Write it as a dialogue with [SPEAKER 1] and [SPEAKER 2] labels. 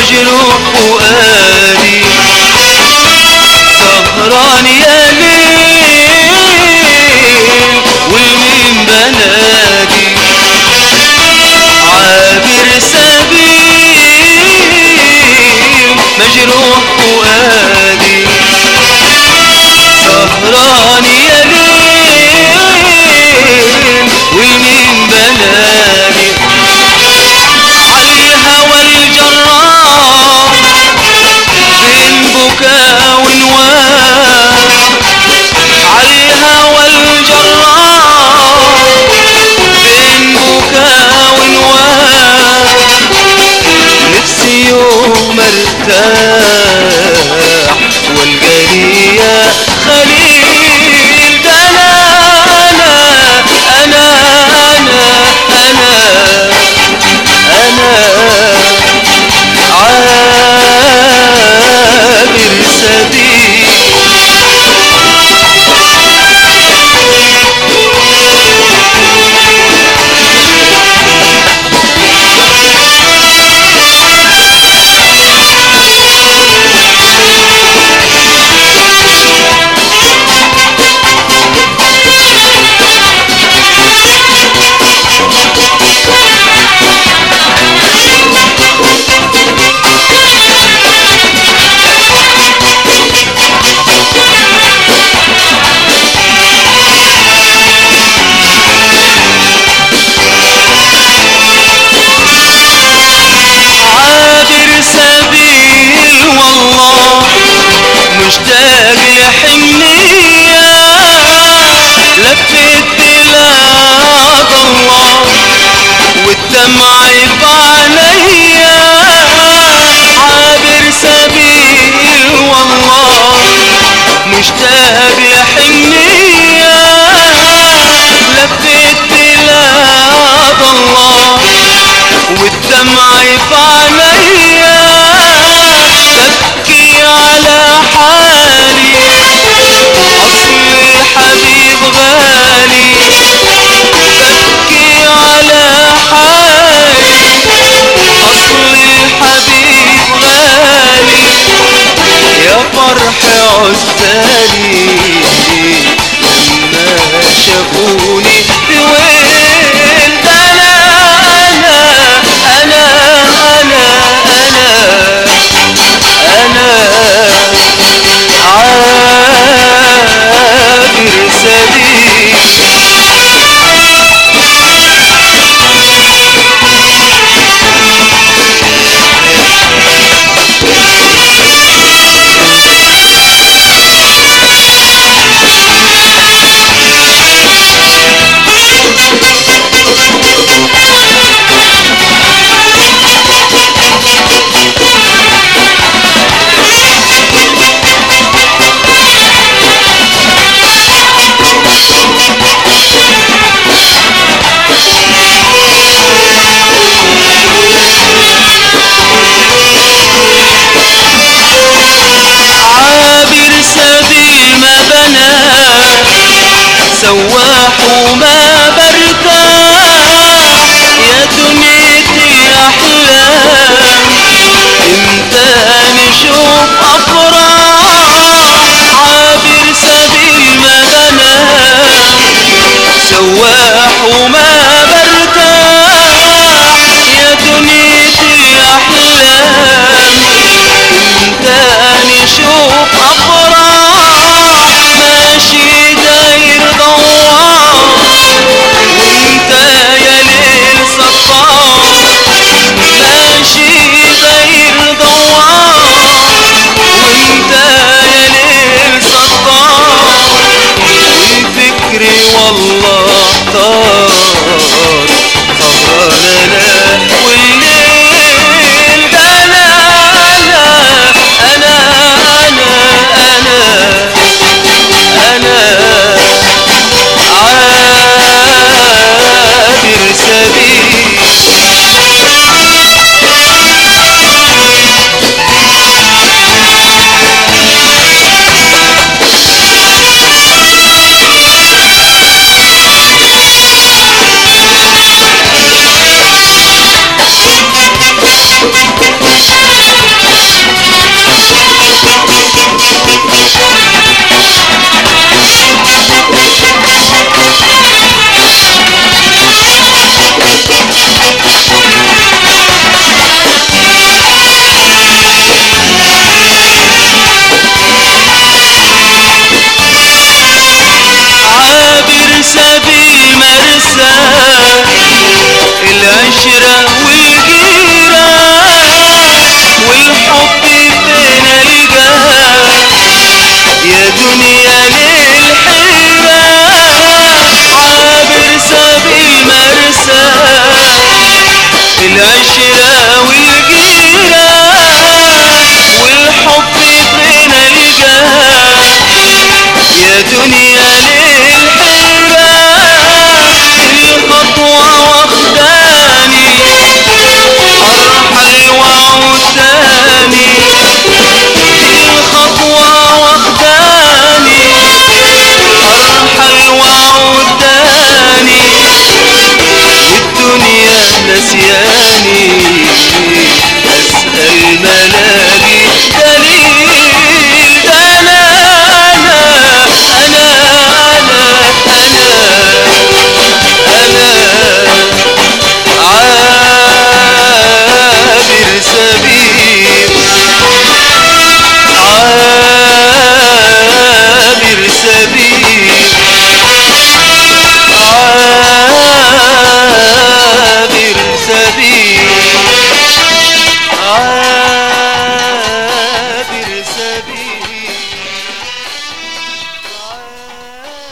[SPEAKER 1] مجروح فؤادي سهران يا ليل والمين بنادي عابر سبيل مجروح فؤادي سهران يا ليل والمين بنادي عالهوى الجرار بين بكاء ونواه عالهوى الجرار بين بكاء ونواه نفسي يوم ارتاح والقاني يا خليل ده انا انا انا انا انا عابر سبيل عابر سبيل والله مشتاق لحنية لفت بلاد الله والدمع بعينيا عابر سبيل والله مشتاق لحنية لفت بلاد الله والدمع بعينيا ببكي على حالي أصلي حبيب غالي ببكي على حالي أصلي حبيب غالي يا فرح عزالي لما شافوني بوين ده انا انا انا انا انا انا عابر سبيل عابر سبيل ما بنى سواح وما برتاح يا دنيتي احلام امتى نشوف افراح عابر سبيل ما بنى سواح وما برتاح يا دنيتي احلام امتى نشوف افراح ماشي داير دوار العشرة والجيرة والحب فين الجاه يا دنيا للحيرة عابر سبيل مرسى العشرة